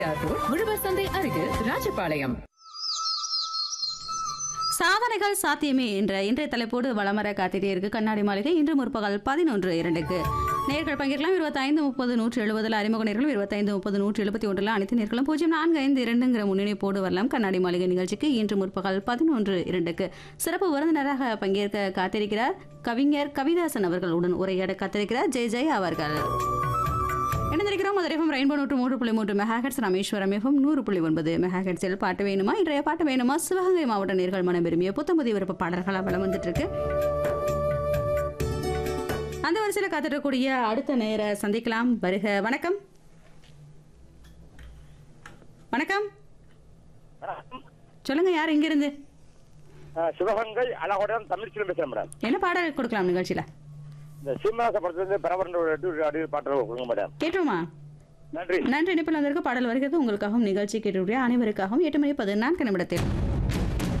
உழவர் சந்தை அருகில் ராஜபாளையம் சாதனைகள் சாத்தியமே என்ற இன்றைய தலைப்போடு வளமர காத்திட்டே இருக்கு கண்ணாடி மாளிகை இன்று முற்பகல் பதினொன்று இரண்டுக்கு நேர்கள் பங்கேற்கலாம் இருபத்தைந்து முப்பது நூற்றி எழுபதில் அறிமுக நேர்களும் இருபத்தைந்து முப்பது நூற்றி எழுபத்தி ஒன்றில் அனைத்து நேர்களும் பூஜ்ஜியம் நான்கு ஐந்து இரண்டுங்கிற முன்னிணைப்போடு வரலாம் கண்ணாடி மாளிகை நிகழ்ச்சிக்கு இன்று முற்பகல் பதினொன்று இரண்டுக்கு சிறப்பு விருந்தினராக பங்கேற்க காத்திருக்கிறார் கவிஞர் கவிதாசன் அவர்களுடன் உரையாட காத்திருக்கிறார் ஜெய் ஜெய் அவர்கள் இணைந்திருக்கிறோம் மதுரைஃபம் ரெயின்போ நூற்று மூன்று புள்ளி மூன்று மெகாஹெட்ஸ் ராமேஸ்வரம் எஃப்எம் நூறு புள்ளி ஒன்பது மெகாஹெட்ஸில் பாட்டு வேணுமா இன்றைய பாட்டு வேணுமா சிவகங்கை மாவட்ட நேர்கள் மனம் விரும்பிய புத்தம்புதிய விருப்ப பாடல்களாக வளம் வந்துட்டு இருக்கு அந்த வரிசையில் காத்திருக்கக்கூடிய அடுத்த நேர சந்திக்கலாம் வருக வணக்கம் வணக்கம் சொல்லுங்க யார் இங்கிருந்து ஆ, சிவகங்கை அழகுடன் தமிழ்ச்சியில் பேசுறேன் மேடம் என்ன பாடல் கொடுக்கலாம் நிகழ்ச்சியில இந்த சீமாச படத்துலேருந்து பிரபரண்டோட அடி பாட்டு கொடுங்க மேடம் கேட்டுருமா நன்றி நன்றி இணைப்பில் வந்திருக்க பாடல் வருகிறது உங்களுக்காகவும் நிகழ்ச்சி கேட்டுடைய அனைவருக்காகவும் எட்டு மணி பதினான்கு நிமிடத்தில்